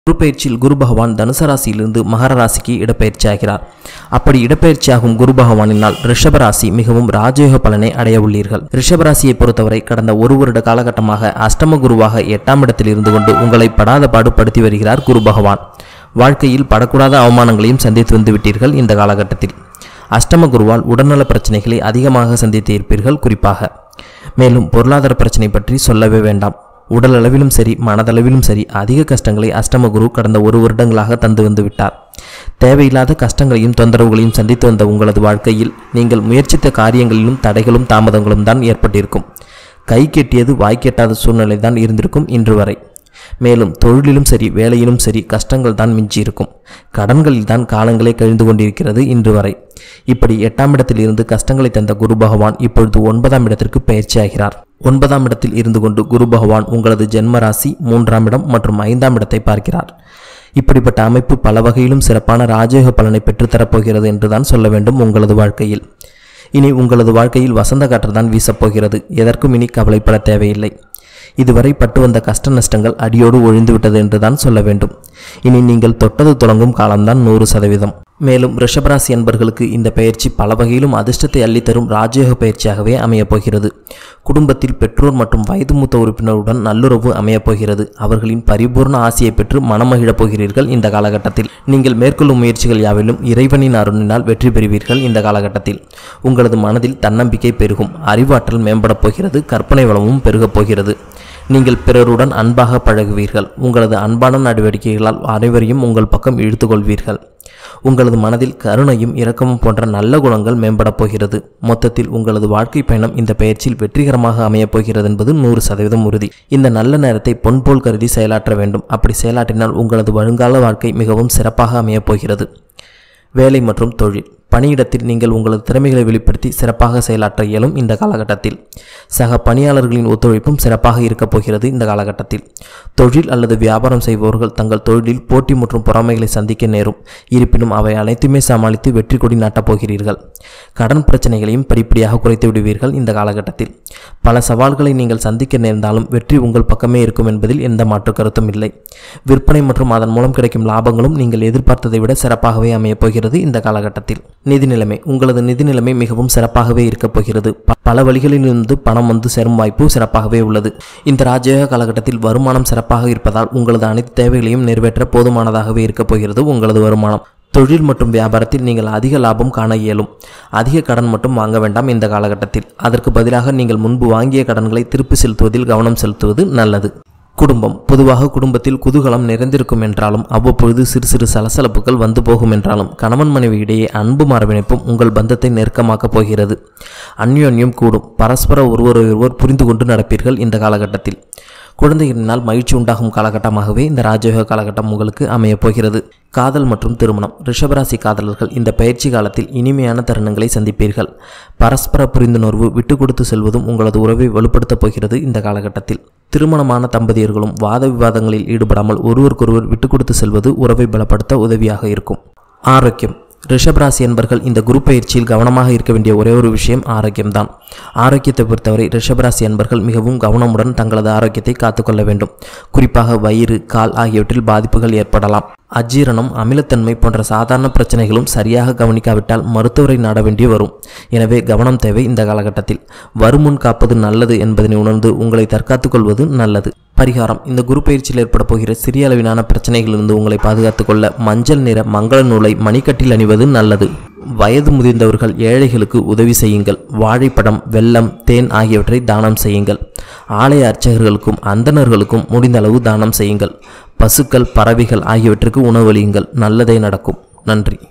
குரு பயிற்சியில் குரு பகவான் தனுசு ராசியிலிருந்து மகர ராசிக்கு இடப்பெயர்ச்சி ஆகிறார் அப்படி இடப்பெயர்ச்சியாகும் குரு பகவானினால் ரிஷப ராசி மிகவும் ராஜயோக பலனை அடைய உள்ளீர்கள் ரிஷப ராசியை பொறுத்தவரை கடந்த ஒரு வருட காலகட்டமாக அஷ்டம குருவாக எட்டாம் இடத்தில் இருந்து கொண்டு உங்களை படாத பாடுபடுத்தி வருகிறார் குரு பகவான் வாழ்க்கையில் படக்கூடாத அவமானங்களையும் சந்தித்து வந்து விட்டீர்கள் இந்த காலகட்டத்தில் அஷ்டம குருவால் உடல்நல பிரச்சனைகளை அதிகமாக சந்தித்து இருப்பீர்கள் குறிப்பாக மேலும் பொருளாதார பிரச்சனை பற்றி சொல்லவே வேண்டாம் உடல் அளவிலும் சரி மனதளவிலும் சரி அதிக கஷ்டங்களை அஷ்டம குரு கடந்த ஒரு வருடங்களாக தந்து வந்து விட்டார் தேவையில்லாத கஷ்டங்களையும் தொந்தரவுகளையும் சந்தித்து வந்த உங்களது வாழ்க்கையில் நீங்கள் முயற்சித்த காரியங்களிலும் தடைகளும் தாமதங்களும் தான் ஏற்பட்டிருக்கும் கை கெட்டியது வாய் கெட்டாத சூழ்நிலை தான் இருந்திருக்கும் இன்று வரை மேலும் தொழிலிலும் சரி வேலையிலும் சரி கஷ்டங்கள் தான் மிஞ்சி இருக்கும் கடன்களில் தான் காலங்களே கழிந்து கொண்டிருக்கிறது இன்று வரை இப்படி எட்டாம் இடத்தில் இருந்து கஷ்டங்களை தந்த குரு பகவான் இப்பொழுது ஒன்பதாம் இடத்திற்கு பயிற்சியாகிறார் ஒன்பதாம் இடத்தில் இருந்து கொண்டு குரு பகவான் உங்களது ஜென்ம ராசி மூன்றாம் இடம் மற்றும் ஐந்தாம் இடத்தை பார்க்கிறார் இப்படிப்பட்ட அமைப்பு பல வகையிலும் சிறப்பான ராஜயோக பலனை பெற்றுத்தரப்போகிறது என்றுதான் சொல்ல வேண்டும் உங்களது வாழ்க்கையில் இனி உங்களது வாழ்க்கையில் வசந்த காற்று தான் வீசப்போகிறது எதற்கும் இனி கவலைப்பட தேவையில்லை இதுவரை பட்டு வந்த கஷ்ட நஷ்டங்கள் அடியோடு ஒழிந்துவிட்டது என்றுதான் சொல்ல வேண்டும் இனி நீங்கள் தொட்டது தொடங்கும் காலம்தான் நூறு சதவீதம் மேலும் ரிஷபராசி என்பர்களுக்கு இந்த பயிற்சி பல வகையிலும் அதிர்ஷ்டத்தை அள்ளித்தரும் ராஜயோக பயிற்சியாகவே அமையப் போகிறது குடும்பத்தில் பெற்றோர் மற்றும் வயது மூத்த உறுப்பினருடன் நல்லுறவு அமையப் போகிறது அவர்களின் பரிபூர்ண ஆசையை பெற்று மனமகிழப் போகிறீர்கள் இந்த காலகட்டத்தில் நீங்கள் மேற்கொள்ளும் முயற்சிகள் யாவிலும் இறைவனின் அருணினால் வெற்றி பெறுவீர்கள் இந்த காலகட்டத்தில் உங்களது மனதில் தன்னம்பிக்கை பெருகும் அறிவாற்றல் மேம்படப் போகிறது கற்பனை வளமும் பெருகப் போகிறது நீங்கள் பிறருடன் அன்பாக பழகுவீர்கள் உங்களது அன்பான நடவடிக்கைகளால் அனைவரையும் உங்கள் பக்கம் இழுத்துக்கொள்வீர்கள் உங்களது மனதில் கருணையும் இரக்கமும் போன்ற நல்ல குணங்கள் மேம்படப் போகிறது மொத்தத்தில் உங்களது வாழ்க்கை பயணம் இந்த பயிற்சியில் வெற்றிகரமாக அமையப் போகிறது என்பது நூறு சதவீதம் உறுதி இந்த நல்ல நேரத்தை பொன் போல் கருதி செயலாற்ற வேண்டும் அப்படி செயலாற்றினால் உங்களது வருங்கால வாழ்க்கை மிகவும் சிறப்பாக அமையப் போகிறது வேலை மற்றும் தொழில் பணியிடத்தில் நீங்கள் உங்களது திறமைகளை வெளிப்படுத்தி சிறப்பாக செயலாற்ற இயலும் இந்த காலகட்டத்தில் சக பணியாளர்களின் ஒத்துழைப்பும் சிறப்பாக இருக்கப் போகிறது இந்த காலகட்டத்தில் தொழில் அல்லது வியாபாரம் செய்பவர்கள் தங்கள் தொழிலில் போட்டி மற்றும் பொறாமைகளை சந்திக்க நேரும் இருப்பினும் அவை அனைத்துமே சமாளித்து வெற்றி கொடி நாட்டப் போகிறீர்கள் கடன் பிரச்சனைகளையும் படிப்படியாக குறைத்து விடுவீர்கள் இந்த காலகட்டத்தில் பல சவால்களை நீங்கள் சந்திக்க நேர்ந்தாலும் வெற்றி உங்கள் பக்கமே இருக்கும் என்பதில் எந்த மாற்று கருத்தும் இல்லை விற்பனை மற்றும் அதன் மூலம் கிடைக்கும் லாபங்களும் நீங்கள் எதிர்பார்த்ததை விட சிறப்பாகவே அமையப் போகிறது இந்த காலகட்டத்தில் நிதி நிலைமை உங்களது நிதி நிலைமை மிகவும் சிறப்பாகவே இருக்கப் போகிறது ப- பல வழிகளிலிருந்து பணம் வந்து சேரும் வாய்ப்பு சிறப்பாகவே உள்ளது இந்த ராஜயோக காலகட்டத்தில் வருமானம் சிறப்பாக இருப்பதால் உங்களது அனைத்து தேவைகளையும் நிறைவேற்ற போதுமானதாகவே இருக்கப் போகிறது உங்களது வருமானம் தொழில் மற்றும் வியாபாரத்தில் நீங்கள் அதிக லாபம் காண இயலும் அதிக கடன் மட்டும் வாங்க வேண்டாம் இந்த காலகட்டத்தில் அதற்கு பதிலாக நீங்கள் முன்பு வாங்கிய கடன்களை திருப்பி செலுத்துவதில் கவனம் செலுத்துவது நல்லது குடும்பம் பொதுவாக குடும்பத்தில் குதூகலம் நிறைந்திருக்கும் என்றாலும் அவ்வப்பொழுது சிறு சிறு சலசலப்புகள் வந்து போகும் என்றாலும் கணவன் மனைவி இடையே அன்பு மரபிணைப்பும் உங்கள் பந்தத்தை நெருக்கமாக்கப் போகிறது அந்யோன்யம் கூடும் பரஸ்பர ஒருவரையொருவர் புரிந்து கொண்டு நடப்பீர்கள் இந்த காலகட்டத்தில் குழந்தைகளினால் மகிழ்ச்சி உண்டாகும் காலகட்டமாகவே இந்த ராஜயோக காலகட்டம் உங்களுக்கு அமையப் போகிறது காதல் மற்றும் திருமணம் ரிஷபராசி காதலர்கள் இந்த பயிற்சி காலத்தில் இனிமையான தருணங்களை சந்திப்பீர்கள் பரஸ்பர புரிந்துணர்வு விட்டு கொடுத்து செல்வதும் உங்களது உறவை வலுப்படுத்தப் போகிறது இந்த காலகட்டத்தில் திருமணமான தம்பதியர்களும் வாத விவாதங்களில் ஈடுபடாமல் ஒருவருக்கொருவர் விட்டு கொடுத்து செல்வது உறவை பலப்படுத்த உதவியாக இருக்கும் ஆரோக்கியம் ரிஷபராசி என்பர்கள் இந்த குரு பயிற்சியில் கவனமாக இருக்க வேண்டிய ஒரே ஒரு விஷயம் ஆரோக்கியம்தான் ஆரோக்கியத்தை பொறுத்தவரை ரிஷபராசி என்பர்கள் மிகவும் கவனமுடன் தங்களது ஆரோக்கியத்தை காத்துக்கொள்ள வேண்டும் குறிப்பாக வயிறு கால் ஆகியவற்றில் பாதிப்புகள் ஏற்படலாம் அஜீரணம் அமிலத்தன்மை போன்ற சாதாரண பிரச்சனைகளும் சரியாக கவனிக்காவிட்டால் மருத்துவரை நாட வேண்டி வரும் எனவே கவனம் தேவை இந்த காலகட்டத்தில் வருமுன் காப்பது நல்லது என்பதனை உணர்ந்து உங்களை தற்காத்துக் கொள்வது நல்லது பரிகாரம் இந்த குரு பயிற்சியில் ஏற்பட போகிற சிறிய அளவிலான பிரச்சனைகளிலிருந்து உங்களை பாதுகாத்துக் கொள்ள மஞ்சள் நிற மங்கள நூலை மணிக்கட்டில் அணிவது நல்லது வயது முதிர்ந்தவர்கள் ஏழைகளுக்கு உதவி செய்யுங்கள் வாழைப்பழம் வெல்லம் தேன் ஆகியவற்றை தானம் செய்யுங்கள் ஆலய அர்ச்சகர்களுக்கும் அந்தணர்களுக்கும் முடிந்த அளவு தானம் செய்யுங்கள் பசுக்கள் பறவைகள் ஆகியவற்றுக்கு உணவளியுங்கள் நல்லதே நடக்கும் நன்றி